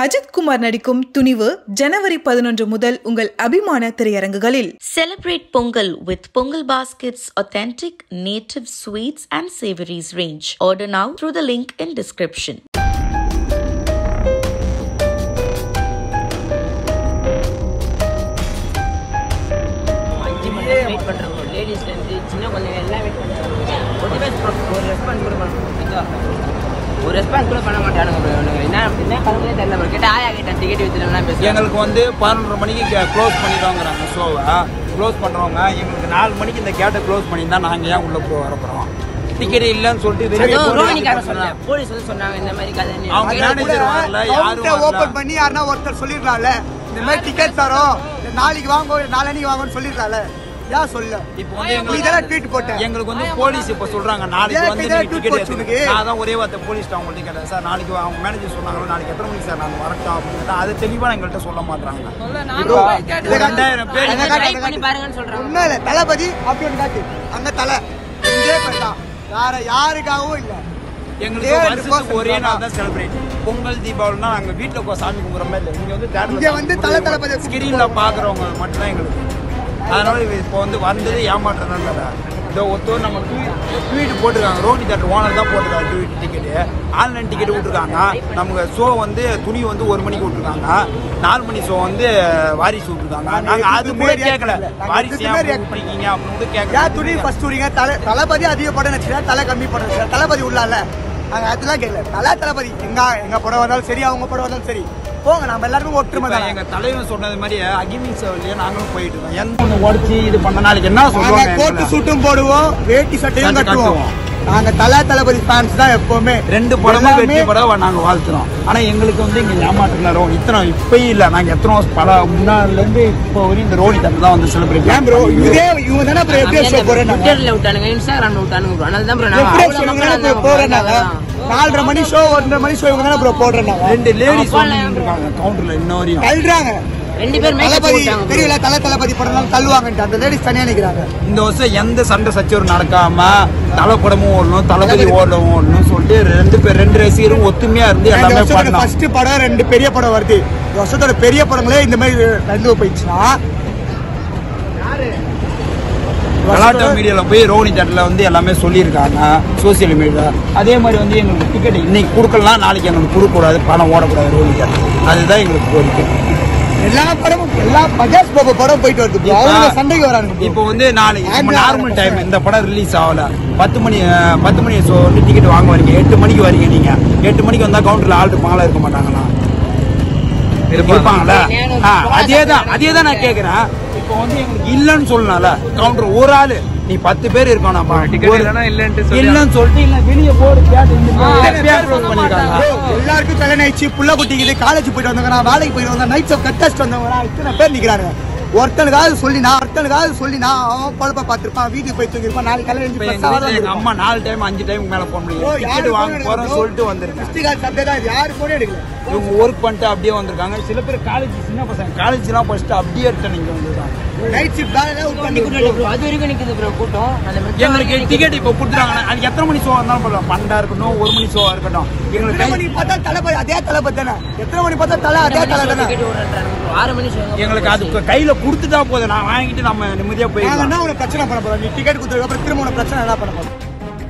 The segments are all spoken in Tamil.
அஜித் குமார் நடிக்கும் துணிவு ஜனவரி பதினொன்று முதல் உங்கள் அபிமான திரையரங்குகளில் Celebrate Pongal with Pongal Basket's authentic native sweets and savories range. Order now through the link in description. அஞ்சு மணி நேரம் வெயிட் பண்ணுறாங்க லேடிஸ்லேருந்து சின்ன குழந்தைங்க எல்லாம் வெயிட் பண்ணுறாங்க ஒன்றுமே ஒரு ரெஸ்பான்ஸ் கூட பண்ண மாட்டாங்க ஒரு ரெஸ்பான்ஸ் கூட பண்ண மாட்டானுங்க bro. இவனுங்க என்ன என்ன கலங்களே தெரியல bro. கேட்டா ஆயா கேட்டேன் டிக்கெட் வித்துலாம் பேசுறாங்க எங்களுக்கு வந்து பதினொன்றரை மணிக்கு க்ளோஸ் பண்ணிடுவாங்கிறாங்க ஷோவை க்ளோஸ் பண்ணுறவங்க எங்களுக்கு நாலு மணிக்கு இந்த கேட்டை க்ளோஸ் பண்ணியிருந்தா நாங்கள் ஏன் உள்ளே போய் வரப்போகிறோம் டிக்கெட் இல்லைன்னு சொல்லிட்டு வெளியே அதுவும் போய் ரோஹினிக்காரன் சொன்னாங்க போலீஸ் வந்து சொன்னாங்க இந்த மாதிரி கதை நீ- அவங்க மேனேஜர் வரல யாரும் ஓபன் வரல பண்ணி யாருன்னா ஒருத்தர் சொல்லிருக்கலாம்ல இந்த மாதிரி டிக்கெட் தரோம் இந்த நாளைக்கு வாங்க இல்ல நாளைக்கு வாங்கன்னு சொல்லிருக்கலாம்ல ஏன் சொல்ல இப்போ வந்து நீ எங்களுக்கு இதெல்லாம் ட்வீட் போட்ட எங்களுக்கு வந்து போலீஸ் இப்போ சொல்றாங்க நாளைக்கு ஏன் வந்து இதெல்லாம் நீங்க tweet டிக்கெட் போச்சு எடுத்துக்க உனக்கு? நான் தான் ஒரே வார்த்தை போலீஸ் அவங்கள்ட்ட கேட்டேன் சார் நாளைக்கு அவங்க மேனேஜர் சொன்னாங்களோ நாளைக்கு எத்தனை மணிக்கு சார் நாங்கள் வரட்டும் அப்படின்னு அதை தெளிவாக எங்கள்கிட்ட சொல்ல மாட்டாங்க இப்போ இதை ரெண்டாயிரம் பேர் அதை காட்டு, Try அதை பண்ணி காட்டு. பாருங்கன்னு சொல்றாங்க. உண்மை இல்ல தளபதி அப்படி ஒன்று காட்டு அங்க தலை இதே பேர் தான் வேற யாருக்காகவும் இல்ல எங்களுக்கு ஏழு வருஷத்துக்கு ஒரே person நாள் தான் செலிப்ரேட் பொங்கல் தீபாவளினா நாங்கள் வீட்டில் உட்காந்து சாமி கும்பிட்ற மாதிரி இல்லை இங்கே வந்து இங்க வந்து தல தளபதி ஸ்கிரீனில் பார்க்குறவங்க மட்டும்தான் எங்களுக்கு அதனால இது இப்போ வந்து வந்தது ஏமாற்றுறதுனால இந்த ஒருத்தர் நம்ம ட்வீட் ட்வீட் போட்டிருக்காங்க ரோஹினி தேட்டர் ஓனர் தான் போட்டிருக்காங்க ட்வீட் டிக்கெட்டு ஆன்லைன் டிக்கெட் விட்டுருக்காங்க நமக்கு ஷோ வந்து துணி வந்து ஒரு மணிக்கு விட்டுருக்காங்க நாலு மணி ஷோ வந்து வாரிசு விட்டுருக்காங்க நாங்கள் அது கூட கேட்கல வாரிசு ஏன் விட்டுருக்கீங்க அப்படின்னு கூட ஏன் கேட்கல துணி ஃபர்ஸ்ட் விடுங்க தலை தளபதி அதிக படம் வச்சுக்கிறேன் தலை கம்மி படம் வச்சுக்கிறேன் தளபதி உள்ளால நாங்க அதெல்லாம் கேட்கல தலை தளபதி எங்க எங்க படம் வந்தாலும் சரி அவங்க படம் வந்தாலும் சரி போங்க நம்ம எல்லாருமே ஒற்றுமை இப்ப தான் எங்க தலைவன் சொன்னது மாதிரி அகிமிங் சேவலையே நாங்களும் போயிட்டு இருக்கோம் எந்த ஒண்ணு உடச்சி இது பண்ண நாளைக்கு என்ன நாங்க சொல்லுவாங்க கோட்டு எங்களை? சூட்டும் போடுவோம் வேட்டி சட்டையும் சட்டை கட்டுவோம் கட்டுவோம். நாங்க தலை தளபதி ஃபேன்ஸ் தான் எப்பவுமே ரெண்டு படமும் எல்லாமே வெற்றி படம் நாங்க வாழ்த்துறோம் ஆனா எங்களுக்கு வந்து இங்க ஏமாற்றுனாரோ இத்தனை இப்பயும் இல்ல நாங்க எத்தனை வருஷம் பல முன்னாடில இருந்து இப்போ வரையும் இந்த ரோனி தட்டு தான் வந்து செலிப்ரேட் ஏன் ப்ரோ இதே இவங்க தானே ப்ரோ எப்படி ஷோ போறேன் ட்விட்டர்ல விட்டானுங்க இன்ஸ்டாகிராம்ல விட்டானுங்க bro. அதனால தான் bro நான் எப்படி அவ்வளவு இவங்க மக்கள் தானே இருந்தாங்க. போறேன் அதான். நாலரை மணி ஷோ ஒன்றரை மணி ஷோ இவங்க தானே ப்ரோ போடுறேன் ரெண்டு லேடிஸ் அப்பா இருக்காங்க கவுண்டர்ல இன்ன வரையும் தள்ளுறாங்க ரெண்டு பேர் மேக்கப் தளபதி போட்டாங்க bro. தெரியல தலை தளபதி படம் தான் தள்ளுவாங்கன்ட்டு அந்த லேடிஸ் தனியா நிக்கிறாங்க இந்த வருஷம் எந்த சண்டை சச்சரவு நடக்காம தலை படமும் ஓடணும் தளபதி ஓடவும் ஓடணும் சொல்லிட்டு ரெண்டு பேர் ரெண்டு ரசிகரும் ஒத்துமையா இருந்து இந்த எல்லாமே வருஷத்தோட பண்ணோம் ஃபர்ஸ்ட் படம் ரெண்டு பெரிய படம் வருது இந்த வருஷத்தோட பெரிய படங்களே இந்த மாதிரி நடந்து போயிடுச்சுன்னா கலாட்டா மீடியால போய் ரோனி தட்டில் வந்து எல்லாமே சொல்லியிருக்காங்க சோசியல் மீடியா அதே மாதிரி வந்து எங்களுக்கு டிக்கெட் இன்னைக்கு கொடுக்கலாம் நாளைக்கு எங்களுக்கு கொடுக்கக்கூடாது பணம் ஓடக்கூடாது ரோனி தட்டு அதுதான் எங்களுக்கு கோரிக்கை எல்லா படமும் எல்லா பஜாஜ் பாபா படம் போயிட்டு வருது bro. அவங்க சண்டைக்கு வராங்க bro. இப்போ வந்து நாளைக்கு நம்ம ஆமா. நார்மல் டைம் இந்த படம் ரிலீஸ் ஆகல பத்து மணி அஹ், பத்து மணி ஷோ வந்து டிக்கெட் வாங்க வரீங்க எட்டு மணிக்கு வரீங்க நீங்க எட்டு மணிக்கு வந்தா கவுண்டர்ல ஆள் இருப்பாங்களா இருக்க மாட்டாங்களா இருப்பாங்களா ஆ, அதே தான் அதே தான் நான் கேக்குறேன் இப்போ வந்து எங்களுக்கு இல்லைன்னு சொல்லனால கவுண்டர் ஒரு ஆளு நீ பத்து பேர் இருக்கணும் டிக்கெட் இல்லைன்னா இல்லைன்னு இல்லைன்னு சொல்லிட்டு இல்ல வெளியே போடு கேட்டு இந்த மாதிரி பேர் close பண்ணிருக்காங்க Bro, எல்லாருக்கும் கல்யாணம் ஆயிடுச்சு புள்ள குட்டிக்குது காலேஜ் போயிட்டு வந்தவங்க நான் வேலைக்கு போயிட்டு வந்தேன் நைட் ஆஃப் கட்டாஸ்ட் வந்தவங்க இத்தனை பேர் நிக்கிறாங்க ஒருத்தனுக்காவது சொல்லி நான் ஒருத்தனுக்காவது சொல்லி நான் அவன் பொழப்ப பார்த்திருப்பான் வீட்டுக்கு போய் தூங்கிருப்பான் நாளைக்கு இப்ப கல்யாணம் எங்க வீட்டுல எங்க அம்மா நாலு டைம் அஞ்சு டைம் மேல போக முடியும் டிக்கெட் வாங்க போறோம் சொல்லிட்டு வந்திருக்கேன் கிறிஸ்டிகால் சப்ஜெக்ட் தான் யாரு போனே எடுக்கல இவங்க ஒர்க் பண்ணிட்டு அப்படியே வந்திருக்காங்க சில பேர் காலேஜ் சின்ன பசங்க காலேஜ் எல்லாம் படிச்சுட்டு அப்படியே ரிட்டர்ன் இங்க வந்திருக்காங்க நைட் ஷிஃப்ட் வேலை விட்டு வண்டி கூட்டம் இல்ல bro. அது வரைக்கும் நிக்குது bro கூட்டம் அந்த metro எங்களுக்கு வரைக்கும் டிக்கெட் இப்போ கொடுத்துறாங்கன்னா அது எத்தனை மணி ஷோ இருந்தாலும் பரவாயில்ல பன்னெண்டா இருக்கட்டும் ஒரு மணி ஷோவா இருக்கட்டும் எத்தனை எங்களுக்கு மணி பார்த்தா தளபதி அதே தளபதி தானே எத்தனை மணி பார்த்தா தலை அதே தலை தானே டிக்கெட் ஓடுறாங்க bro. ஆறு மணி show. எங்களுக்கு அது கையில கொடுத்துட்டா போதும் நான் வாங்கிட்டு நம்ம நிம்மதியா நாங்க போயிடலாம் என்ன உனக்கு பிரச்சனை பண்ண போறோம் நீ டிக்கெட் கொடுத்ததுக்கு அப்புறம் திரும்ப உனக்கு பிரச்சனை என்ன பண்ண போறோம்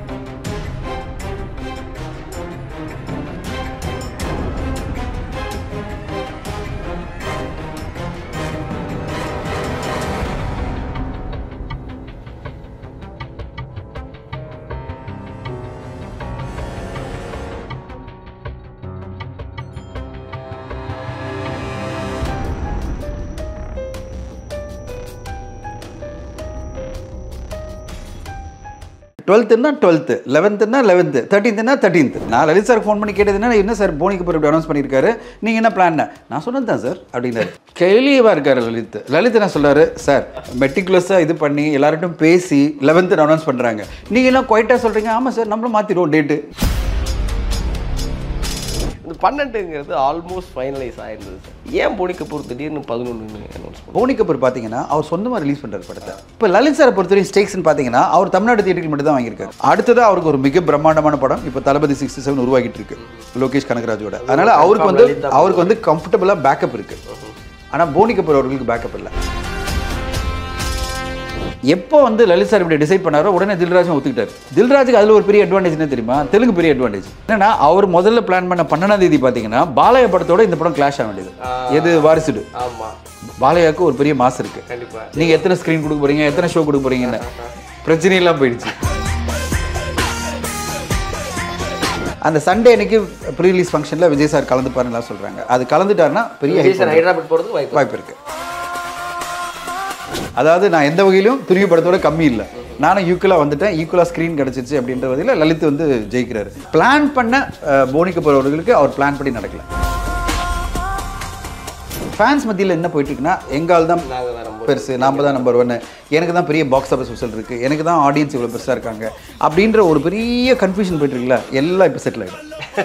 டுவெல்த்துனா டுவெல்த்து லெவன்த்துனா லெவன்த்து தேர்ட்டீன்த்துனா தேர்ட்டீன்த் நான் லலித் சார் ஃபோன் பண்ணி கேட்டதுன்னா என்ன சார் போனிக்கு போய் அனௌன்ஸ் பண்ணியிருக்காரு நீங்கள் என்ன பிளான் நான் சொன்னது தான் சார் அப்படின்னாரு கேள்வியவாக இருக்கார் லலித் லலித் என்ன சொல்றாரு சார் மெட்டிகுலஸாக இது பண்ணி எல்லார்ட்டும் பேசி லெவன்த்து அனௌன்ஸ் பண்ணுறாங்க நீங்கள் எல்லாம் குவைட்டாக சொல்கிறீங்க ஆமாம் சார் நம்மளும் மாற்றிடுவோம் டேட்டு இந்த பன்னெண்டுங்கிறது ஆல்மோஸ்ட் ஃபைனலைஸ் ஆயிருந்தது சார் ஏன் போனி கபூர் திடீர்னு பதினொன்று அனௌன்ஸ் போனி கபூர் பார்த்தீங்கன்னா அவர் சொந்தமாக ரிலீஸ் பண்ணுறாரு படத்தை இப்போ லலித் சாரை பொறுத்தவரைக்கும் ஸ்டேக்ஸ்னு பார்த்தீங்கன்னா அவர் தமிழ்நாடு தியேட்டருக்கு மட்டும் தான் வாங்கியிருக்காரு அடுத்தது அவருக்கு ஒரு மிக பிரம்மாண்டமான படம் இப்போ தளபதி சிக்ஸ்டி செவன் உருவாகிட்டு இருக்கு லோகேஷ் கனகராஜோட அதனால அவருக்கு வந்து அவருக்கு வந்து கம்ஃபர்டபுளாக பேக்கப் இருக்கு ஆனால் போனி கபூர் அவர்களுக்கு பேக்கப் இல்லை எப்போ வந்து லலித் சார் இப்படி டிசைட் பண்ணாரோ உடனே தில்ராஜும் ஒத்துக்கிட்டாரு தில்ராஜுக்கு அதில் ஒரு பெரிய அட்வான்டேஜ் என்ன தெரியுமா தெலுங்கு பெரிய அட்வான்டேஜ் என்னன்னா அவர் முதல்ல பிளான் பண்ண பன்னெண்டாம் தேதி பார்த்தீங்கன்னா பாலைய படத்தோட இந்த படம் கிளாஷ் ஆக வேண்டியது எது வாரிசுடு ஆமாம் பாலையாக்கு ஒரு பெரிய மாஸ் இருக்கு கண்டிப்பா நீங்க எத்தனை ஸ்க்ரீன் கொடுக்க போறீங்க எத்தனை ஷோ கொடுக்க போறீங்கன்னு பிரச்சனை எல்லாம் போயிடுச்சு அந்த சண்டே அன்னைக்கு ப்ரீ ரிலீஸ் ஃபங்க்ஷனில் விஜய் சார் கலந்துப்பாருலாம் சொல்றாங்க அது கலந்துட்டாருன்னா பெரிய விஜய் hit சார் வரும். ஹைதராபாத் போகிறதுக்கு வாய்ப்பு வாய்ப்பு இருக்கு அதாவது நான் எந்த வகையிலும் துருவி படத்தோட கம்மி இல்லை நானும் ஈக்குவலாக வந்துட்டேன் ஈக்குவலாக ஸ்க்ரீன் கிடச்சிச்சு அப்படின்ற வகையில் லலித் வந்து ஜெயிக்கிறாரு பிளான் பண்ண அஹ், போனிக்கு போகிறவர்களுக்கு அவர் பிளான் பண்ணி நடக்கல ஃபேன்ஸ் மத்தியில் என்ன போயிட்டு இருக்குன்னா எங்கால் தான் நாங்கள் தான் நம்ம பெருசு நாம தான் நம்பர் ஒன்று எனக்கு தான் பெரிய பாக்ஸ் ஆஃபீஸ் ரிசல்ட் இருக்குது எனக்கு தான் ஆடியன்ஸ் இவ்வளோ பெருசாக இருக்காங்க அப்படின்ற ஒரு பெரிய கன்ஃபியூஷன் போயிட்டு இருக்குல்ல எல்லாம் இப்போ செட்டில் ஆகிடும்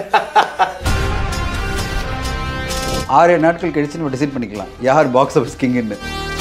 ஆறு ஏழு நாட்கள் கழிச்சு நம்ம டிசைட் பண்ணிக்கலாம் யார் பாக்ஸ் ஆஃபீஸ் கிங்குன்னு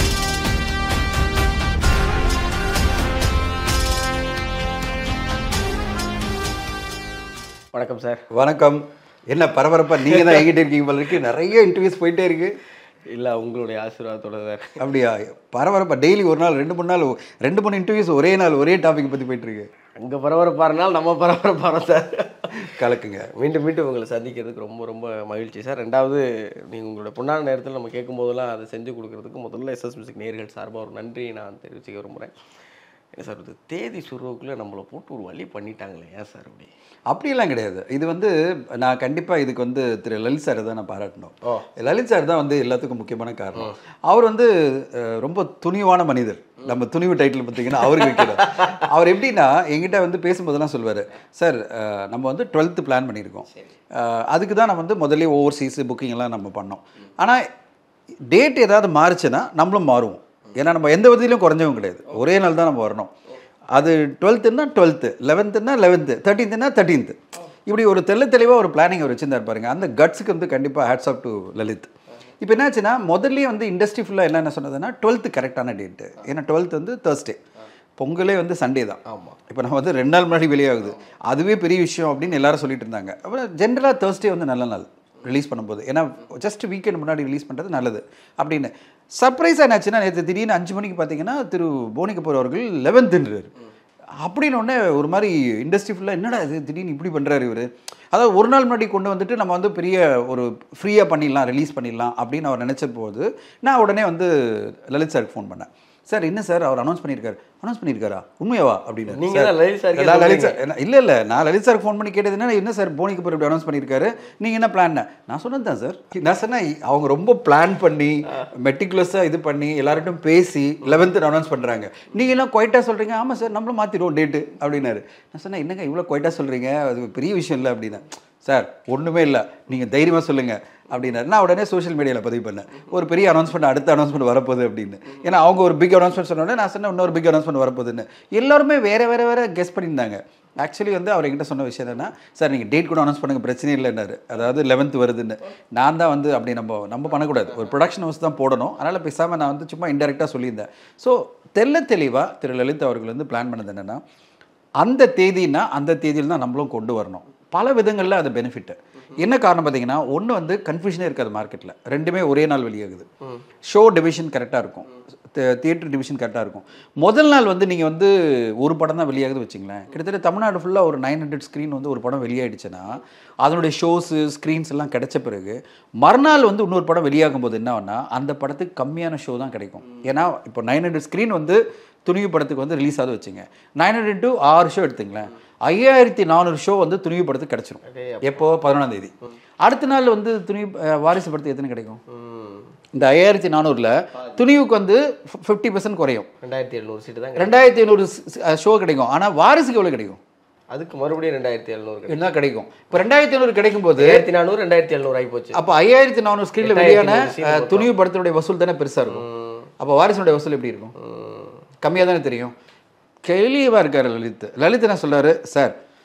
வணக்கம் சார் வணக்கம் என்ன பரபரப்பா நீங்க தான் எங்கிட்ட இருக்கீங்க போல இருக்கு நிறைய இன்டர்வியூஸ் போயிட்டே இருக்கு இல்லை உங்களுடைய ஆசீர்வாதத்தோட சார் அப்படியா பரபரப்பா டெய்லி ஒரு நாள் ரெண்டு மூணு நாள் ரெண்டு மூணு இன்டர்வியூஸ் ஒரே நாள் ஒரே டாபிக் பத்தி போயிட்டு இருக்கு அங்கே பரபரப்பாருனால் நம்ம பரபரப்பாரோம் சார் கலக்குங்க மீண்டும் மீண்டும் உங்களை சந்திக்கிறதுக்கு ரொம்ப ரொம்ப மகிழ்ச்சி சார் ரெண்டாவது நீங்கள் உங்களோட பொன்னான நேரத்தில் நம்ம கேட்கும் போதெல்லாம் அதை செஞ்சு கொடுக்கறதுக்கு முதல்ல எஸ்எஸ் மியூசிக் நேர்கள் சார்பாக ஒரு நன்றி நான் தெரிவிச்சுக்க விரும்புகிறேன் என்ன சார் இது தேதி சுருவுக்குள்ளே நம்மளை போட்டு ஒரு வழி பண்ணிட்டாங்களே ஏன் சார் அப்படி அப்படியெல்லாம் கிடையாது இது வந்து நான் கண்டிப்பாக இதுக்கு வந்து திரு லலித் சார் தான் நான் பாராட்டணும் லலித் சார் தான் வந்து எல்லாத்துக்கும் முக்கியமான காரணம் அவர் வந்து அஹ், ரொம்ப துணிவான மனிதர் நம்ம துணிவு டைட்டில் பார்த்தீங்கன்னா அவருக்கு வைக்கிறோம் அவர் எப்படின்னா எங்கிட்ட வந்து பேசும்போதெல்லாம் சொல்லுவார் சார் அஹ், நம்ம வந்து டுவெல்த்து பிளான் பண்ணியிருக்கோம் அஹ், அதுக்கு தான் நம்ம வந்து முதல்ல ஓவர்சீஸ் புக்கிங் எல்லாம் நம்ம பண்ணோம் ஆனால் டேட் ஏதாவது மாறுச்சுன்னா நம்மளும் மாறுவோம் ஏன்னா நம்ம எந்த விதத்திலையும் குறைஞ்சவங்க கிடையாது ஒரே நாள் தான் நம்ம வரணும் அது டுவெல்த்துன்னா டுவெல்த்து லெவன்த்துன்னா லெவன்த்து தேர்ட்டீன்த்துனா தேர்ட்டீன்த்து இப்படி ஒரு தெள்ள தெளிவாக ஒரு பிளானிங் அவர் வச்சிருந்தார் பாருங்க அந்த கட்ஸுக்கு வந்து கண்டிப்பாக ஹேட்ஸ் ஆஃப் டு லலித் இப்போ என்னாச்சுன்னா முதல்லயே வந்து இண்டஸ்ட்ரி ஃபுல்லாக என்ன என்ன சொன்னதுன்னா டுவெல்த்து கரெக்டான டேட்டு ஏன்னா டுவெல்த் வந்து தேர்ஸ்டே பொங்கலே வந்து சண்டே தான் ஆமாம் இப்போ நம்ம வந்து ரெண்டு நாள் முன்னாடி வெளியாகுது அதுவே பெரிய விஷயம் அப்படின்னு எல்லாரும் சொல்லிட்டு இருந்தாங்க அப்புறம் ஜென்ரலாக தேர்ஸ்டே வந்து நல்ல நாள் ரிலீஸ் பண்ணும்போது ஏன்னா ஜஸ்ட் வீக்கெண்ட் முன்னாடி ரிலீஸ் பண்ணுறது நல்லது அப்படின்னு சர்ப்ரைஸ் என்னாச்சுன்னா நேற்று திடீர்னு அஞ்சு மணிக்கு பார்த்தீங்கன்னா திரு போனி கபூர் அவர்கள் லெவன்த்துன்றார் அப்படின்னு உடனே ஒரு மாதிரி இண்டஸ்ட்ரி ஃபுல்லாக என்னடா இது திடீர்னு இப்படி பண்ணுறாரு இவர் அதாவது ஒரு நாள் முன்னாடி கொண்டு வந்துட்டு நம்ம வந்து பெரிய ஒரு ஃப்ரீயாக பண்ணிடலாம் ரிலீஸ் பண்ணிடலாம் அப்படின்னு அவர் நினச்ச போது நான் உடனே வந்து லலித் சாருக்கு ஃபோன் பண்ணேன் சார் என்ன சார் அவர் அனௌன்ஸ் பண்ணியிருக்காரு அனௌன்ஸ் பண்ணியிருக்காரா உண்மையாவா அப்படின்னு நீங்க தான் லலித் சாருக்கே நான் லலித் சொல்றீங்க. சார் என்ன- இல்ல இல்ல நான் லலித் சார் ஃபோன் பண்ணி கேட்டது என்ன என்ன சார் போனிக்கு போய் இப்படி அனௌன்ஸ் பண்ணியிருக்காரு நீங்க என்ன பிளான் நான் சொன்னது தான் சார் நான் சொன்னேன் அவங்க ரொம்ப பிளான் பண்ணி மெட்டிகுலஸா இது பண்ணி எல்லார்ட்டும் பேசி லெவன்த்து அனௌன்ஸ் பண்றாங்க நீங்க என்ன குவைட்டா சொல்றீங்க ஆமா சார் நம்மளும் மாத்திடுவோம் டேட்டு அப்படின்னாரு நான் சொன்னேன் என்னங்க இவ்வளோ குவைட்டா சொல்றீங்க அது பெரிய விஷயம் இல்லை அப்படின்னா சார் ஒண்ணுமே இல்லை நீங்க தைரியமா சொல்லுங்க அப்படின்னாரு நான் உடனே சோஷியல் மீடியாவில் பதிவு பண்ணேன் ஒரு பெரிய அனௌன்ஸ்மெண்ட் அடுத்த அனௌன்ஸ்மெண்ட் வரப்போகுது அப்படின்னு ஏன்னா அவங்க ஒரு பிக் அனௌன்ஸ்மெண்ட் சொன்னோடனே நான் சொன்னேன் இன்னொரு பிக் அனௌன்ஸ்மெண்ட் வரப்போகுதுன்னு எல்லாருமே வேற வேற வேற கெஸ் பண்ணியிருந்தாங்க ஆக்சுவலி வந்து அவர் என்கிட்ட சொன்ன விஷயம் என்னன்னா சார் நீங்கள் டேட் கூட அனௌன்ஸ் பண்ணுங்க பிரச்சனை இல்லைன்னாரு அதாவது லெவன்த் வருதுன்னு நான் தான் வந்து அப்படி நம்ம நம்ம பண்ணக்கூடாது ஒரு ப்ரொடக்ஷன் ஹவுஸ் தான் போடணும் அதனால் பேசாமல் நான் வந்து சும்மா இன்டெரக்டாக சொல்லியிருந்தேன் ஸோ தெள்ள தெளிவாக திரு லலித் அவர்கள் வந்து பிளான் பண்ணது என்னன்னா அந்த தேதினா அந்த தேதியில் தான் நம்மளும் கொண்டு வரணும் பல விதங்களில் அது பெனிஃபிட் என்ன காரணம் பார்த்தீங்கன்னா ஒன்று வந்து கன்ஃபியூஷனே இருக்காது மார்க்கெட்டில் ரெண்டுமே ஒரே நாள் வெளியாகுது ஷோ டிவிஷன் கரெக்டாக இருக்கும் தியேட்டர் டிவிஷன் கரெக்டாக இருக்கும் முதல் நாள் வந்து நீங்கள் வந்து ஒரு படம் தான் வெளியாகுது வச்சுங்களேன் கிட்டத்தட்ட தமிழ்நாடு ஃபுல்லாக ஒரு நைன் ஹண்ட்ரட் ஸ்க்ரீன் வந்து ஒரு படம் வெளியாயிடுச்சுன்னா அதனுடைய ஷோஸு ஸ்க்ரீன்ஸ் எல்லாம் கிடைச்ச பிறகு மறுநாள் வந்து இன்னொரு படம் வெளியாகும் போது என்ன ஆகும்னா அந்த படத்துக்கு கம்மியான ஷோ தான் கிடைக்கும் ஏன்னா இப்போ நைன் ஹண்ட்ரட் ஸ்க்ரீன் வந்து துணிவு படத்துக்கு வந்து ரிலீஸ் ஆகுது வச்சுங்க நைன் ஹண்ட்ரட் டு ஆறு ஷோ எடுத்துங்களேன் ஐயாயிரத்தி நானூறு ஷோ வந்து துணிவு படத்துக்கு கிடைச்சிரும் எப்போ பதினொன்றாம் தேதி அடுத்த நாள் வந்து துணிவு அஹ், வாரிசு படத்துக்கு எத்தனை கிடைக்கும் இந்த ஐயாயிரத்தி நானூறில் துணிவுக்கு வந்து ஃபிஃப்டி பர்சன்ட் குறையும் ரெண்டாயிரத்தி எழுநூறு சீட்டு தான் ரெண்டாயிரத்தி ஐநூறு ஷோ கிடைக்கும் ஆனால் வாரிசுக்கு எவ்வளோ கிடைக்கும் அதுக்கு மறுபடியும் ரெண்டாயிரத்தி எழுநூறு என்ன கிடைக்கும் இப்போ ரெண்டாயிரத்தி ஐநூறு கிடைக்கும் போது ரெண்டாயிரத்தி நானூறு ரெண்டாயிரத்தி எழுநூறு ஆகி போச்சு அப்போ ஐயாயிரத்தி நானூறு ஸ்க்ரீனில் எட்டாயிரத்தி வெளியான நூறு scene அஹ், மொத்தம். துணிவு படத்தினுடைய வசூல் தானே பெருசாக இருக்கும் அப்போ வாரிசுடைய வசூல் எப்படி இருக்கும் கம்மியாக தானே தெரியும் தெளிவாக இருக்காரு லலித் லலித் என்ன சொல்றாரு சார்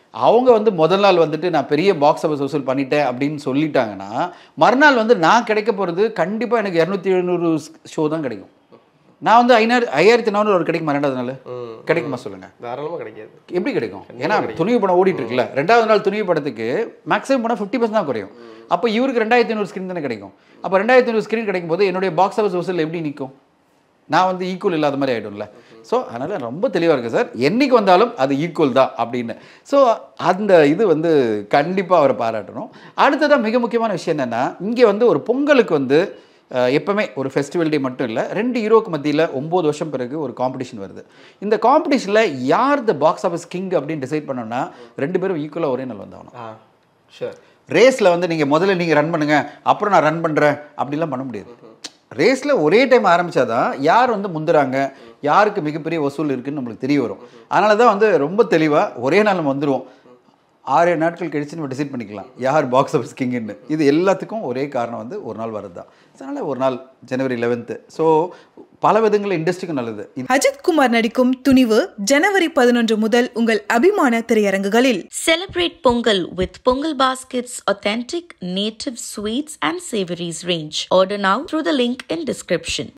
அவங்க வந்து முதல் நாள் வந்துட்டு நான் பெரிய பாக்ஸ் ஆஃபீஸ் வசூல் பண்ணிட்டேன் அப்படின்னு சொல்லிட்டாங்கன்னா மறுநாள் வந்து நான் கிடைக்க போகிறது கண்டிப்பாக எனக்கு இரநூத்தி எழுநூறு ஷோ தான் கிடைக்கும் நான் வந்து ஐநூறு ஐயாயிரத்தி நானூறு ஒரு கிடைக்குமா ரெண்டாவது நாள் கிடைக்குமா சொல்லுங்கள் தாராளமாக கிடைக்காது எப்படி கிடைக்கும் ஏன்னா துணிவு படம் ஓடிட்டு இருக்குல்ல ரெண்டாவது நாள் துணிவு படத்துக்கு மேக்ஸிமம் படம் ஃபிஃப்டி பர்சன்ட் தான் குறையும் அப்போ இவருக்கு ரெண்டாயிரத்தி ஐநூறு ஸ்க்ரீன் தானே கிடைக்கும் அப்போ ரெண்டாயிரத்தி ஐநூறு ஸ்க்ரீன் கிடைக்கும் போது என்னுடைய பாக்ஸ் ஆஃபீஸ் வசூல் எப்படி நிற்கும் நான் வந்து ஈக்குவல் இல்லாத மாதிரி ஆகிடும்ல ஸோ அதனால் ரொம்ப தெளிவாக இருக்குது சார் என்னைக்கு வந்தாலும் அது ஈக்குவல் தான் அப்படின்னு ஸோ அந்த இது வந்து கண்டிப்பாக அவரை பாராட்டணும் அடுத்ததாக மிக முக்கியமான விஷயம் என்னென்னா இங்கே வந்து ஒரு பொங்கலுக்கு வந்து அஹ், எப்பவுமே ஒரு ஃபெஸ்டிவல் டே மட்டும் இல்லை ரெண்டு ஹீரோக்கு மத்தியில் ஒம்பது வருஷம் பிறகு ஒரு காம்படிஷன் வருது இந்த காம்படிஷனில் யார் த பாக்ஸ் ஆஃபீஸ் கிங் அப்படின்னு டிசைட் பண்ணோன்னா ரெண்டு பேரும் ஈக்குவலாக ஒரே நாள் வந்தாகணும் ஆ ஷூர் ரேஸில் வந்து நீங்கள் முதல்ல நீங்கள் ரன் பண்ணுங்க அப்புறம் நான் ரன் பண்ணுறேன் அப்படிலாம் பண்ண முடியாது ரேஸில் ஒரே டைம் ஆரம்பிச்சாதான் யார் வந்து முந்துறாங்க யாருக்கு மிகப்பெரிய வசூல் இருக்குன்னு நம்மளுக்கு தெரிய வரும் அதனால தான் வந்து ரொம்ப தெளிவாக ஒரே நாள் நம்ம வந்துடுவோம் ஆறு ஏழு நாட்கள் கழிச்சு நம்ம டிசைட் பண்ணிக்கலாம் யார் பாக்ஸ் ஆஃபீஸ் கிங்குன்னு இது எல்லாத்துக்கும் ஒரே காரணம் வந்து ஒரு நாள் வரது தான் அதனால் ஒரு நாள் ஜனவரி லெவன்த்து ஸோ பல விதங்களில் இண்டஸ்ட்ரிக்கும் நல்லது இது அஜித் குமார் நடிக்கும் துணிவு ஜனவரி பதினொன்று முதல் உங்கள் அபிமான திரையரங்குகளில் Celebrate Pongal with Pongal Baskets authentic native sweets and savories range. Order now through the link in description.